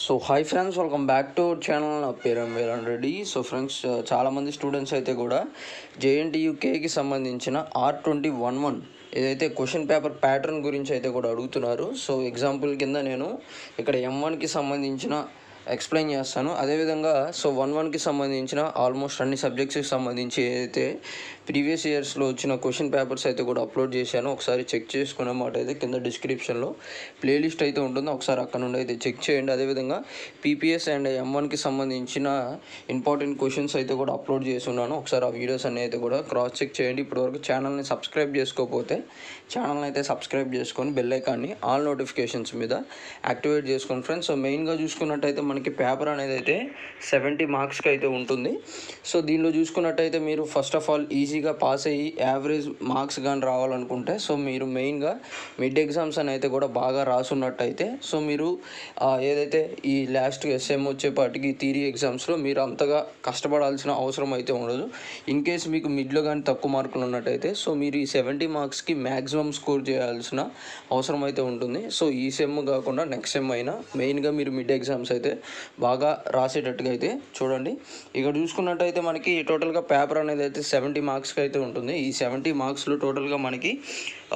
so hi friends welcome back to our channel నా పేరు ఎంవేరన్ రెడ్డి సో ఫ్రెండ్స్ చాలామంది స్టూడెంట్స్ అయితే కూడా జేఎన్టీయూకేకి సంబంధించిన ఆర్ ట్వంటీ వన్ వన్ ఏదైతే క్వశ్చన్ పేపర్ ప్యాటర్న్ గురించి అయితే కూడా అడుగుతున్నారు సో ఎగ్జాంపుల్ కింద నేను ఇక్కడ ఎం వన్కి సంబంధించిన ఎక్స్ప్లెయిన్ చేస్తాను అదేవిధంగా సో వన్ వన్కి సంబంధించిన ఆల్మోస్ట్ అన్ని సబ్జెక్ట్స్కి సంబంధించి ఏదైతే ప్రీవియస్ ఇయర్స్లో వచ్చిన క్వశ్చన్ పేపర్స్ అయితే కూడా అప్లోడ్ చేశాను ఒకసారి చెక్ చేసుకునే మాట అయితే కింద డిస్క్రిప్షన్లో ప్లేలిస్ట్ అయితే ఉంటుంది ఒకసారి అక్కడ నుండి అయితే చెక్ చేయండి అదేవిధంగా పీపీఎస్ అండ్ ఎం వన్కి సంబంధించిన ఇంపార్టెంట్ క్వశ్చన్స్ అయితే కూడా అప్లోడ్ చేసి ఉన్నాను ఒకసారి ఆ వీడియోస్ అన్ని అయితే కూడా క్రాస్ చెక్ చేయండి ఇప్పటివరకు ఛానల్ని సబ్స్క్రైబ్ చేసుకోకపోతే ఛానల్ని అయితే సబ్స్క్రైబ్ చేసుకొని బెల్ ఐకాన్ని ఆల్ నోటిఫికేషన్స్ మీద యాక్టివేట్ చేసుకోండి ఫ్రెండ్స్ సో మెయిన్గా చూసుకున్నట్టయితే మనకి పేపర్ అనేది అయితే సెవెంటీ మార్క్స్కి అయితే ఉంటుంది సో దీనిలో చూసుకున్నట్టయితే మీరు ఫస్ట్ ఆఫ్ ఆల్ ఈజీగా పాస్ అయ్యి యావరేజ్ మార్క్స్ కానీ రావాలనుకుంటే సో మీరు మెయిన్గా మిడ్ ఎగ్జామ్స్ అని అయితే కూడా బాగా రాసున్నట్టయితే సో మీరు ఆ, ఏదైతే ఈ లాస్ట్ ఎస్ఎం వచ్చేపాటికి థీరీ ఎగ్జామ్స్లో మీరు అంతగా కష్టపడాల్సిన అవసరం అయితే ఉండదు ఇన్ కేస్ మీకు మిడ్లో కానీ తక్కువ మార్కులు ఉన్నట్టయితే సో మీరు ఈ సెవెంటీ మార్క్స్కి మ్యాక్సిమం స్కోర్ చేయాల్సిన అవసరం అయితే ఉంటుంది సో ఈ సెమ్ కాకుండా నెక్స్ట్ సెమ్ అయినా మెయిన్గా మీరు మిడ్ ఎగ్జామ్స్ అయితే బాగా రాసేటట్టుగా అయితే చూడండి ఇక్కడ చూసుకున్నట్టయితే మనకి టోటల్గా పేపర్ అనేది అయితే సెవెంటీ మార్క్స్కి అయితే ఉంటుంది ఈ సెవెంటీ మార్క్స్లో టోటల్గా మనకి ఆ,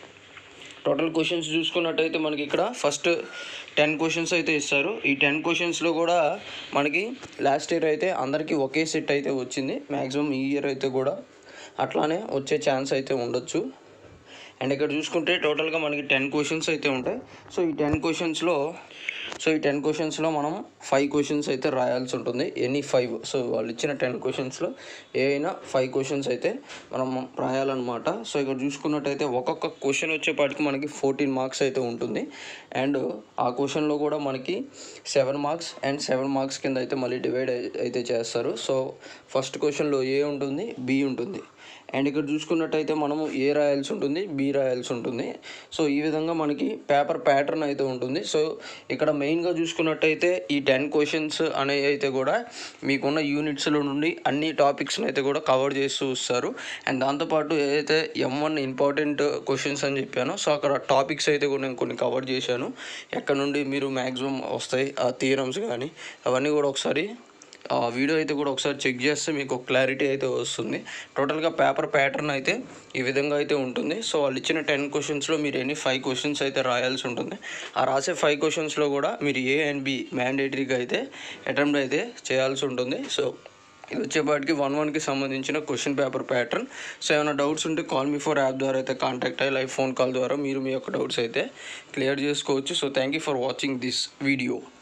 టోటల్ క్వశ్చన్స్ చూసుకున్నట్టయితే మనకి ఇక్కడ ఫస్ట్ టెన్ క్వశ్చన్స్ అయితే ఇస్తారు ఈ టెన్ క్వశ్చన్స్లో కూడా మనకి లాస్ట్ ఇయర్ అయితే అందరికీ ఒకే సెట్ అయితే వచ్చింది మ్యాక్సిమం ఈ ఇయర్ అయితే కూడా అట్లానే వచ్చే ఛాన్స్ అయితే ఉండొచ్చు అండ్ ఇక్కడ చూసుకుంటే టోటల్గా మనకి టెన్ క్వశ్చన్స్ అయితే ఉంటాయి సో ఈ టెన్ క్వశ్చన్స్లో సో ఈ టెన్ క్వశ్చన్స్లో మనం ఫైవ్ క్వశ్చన్స్ అయితే రాయాల్సి ఉంటుంది ఎనీ ఫైవ్ సో వాళ్ళు ఇచ్చిన టెన్ క్వశ్చన్స్లో ఏ అయినా ఫైవ్ క్వశ్చన్స్ అయితే మనం రాయాలన్నమాట సో ఇక్కడ చూసుకున్నట్టయితే ఒక్కొక్క క్వశ్చన్ వచ్చేపాటికి మనకి ఫోర్టీన్ మార్క్స్ అయితే ఉంటుంది అండ్ ఆ క్వశ్చన్లో కూడా మనకి seven marks and seven marks కింద అయితే మళ్ళీ డివైడ్ అయితే చేస్తారు సో ఫస్ట్ క్వశ్చన్లో ఏ ఉంటుంది బి ఉంటుంది అండ్ ఇక్కడ చూసుకున్నట్టయితే మనము ఏ రాయాల్సి ఉంటుంది బి రాయాల్సి ఉంటుంది సో ఈ విధంగా మనకి పేపర్ ప్యాటర్న్ అయితే ఉంటుంది సో ఇక్కడ మెయిన్గా చూసుకున్నట్టయితే ఈ టెన్ క్వశ్చన్స్ అనేవి అయితే కూడా మీకున్న యూనిట్స్లో నుండి అన్ని టాపిక్స్ని అయితే కూడా కవర్ చేస్తూ వస్తారు అండ్ దాంతోపాటు ఏదైతే ఎం వన్ ఇంపార్టెంట్ క్వశ్చన్స్ అని చెప్పానో సో అక్కడ టాపిక్స్ అయితే కూడా నేను కొన్ని కవర్ చేశాను ఎక్కడ నుండి మీరు మ్యాక్సిమం వస్తాయి ఆ థియరమ్స్ కానీ అవన్నీ కూడా ఒకసారి ఆ వీడియో అయితే కూడా ఒకసారి చెక్ చేస్తే మీకు ఒక క్లారిటీ అయితే వస్తుంది టోటల్గా పేపర్ ప్యాటర్న్ అయితే ఈ విధంగా అయితే ఉంటుంది సో వాళ్ళు ఇచ్చిన టెన్ క్వశ్చన్స్లో మీరు ఎన్ని ఫైవ్ క్వశ్చన్స్ అయితే రాయాల్సి ఉంటుంది ఆ రాసే ఫైవ్ క్వశ్చన్స్లో కూడా మీరు ఏ అండ్ బి మ్యాండేటరీగా అయితే అటెంప్ట్ అయితే చేయాల్సి ఉంటుంది సో ఇది వచ్చేపాటికి వన్ వన్కి సంబంధించిన క్వశ్చన్ పేపర్ ప్యాటర్న్ సో ఏమైనా డౌట్స్ ఉంటే కాల్ మీ ఫోర్ యాప్ ద్వారా అయితే కాంటాక్ట్ అయ్యి లైవ్ ఫోన్ కాల్ ద్వారా మీరు మీ యొక్క డౌట్స్ అయితే క్లియర్ చేసుకోవచ్చు so thank you for watching this video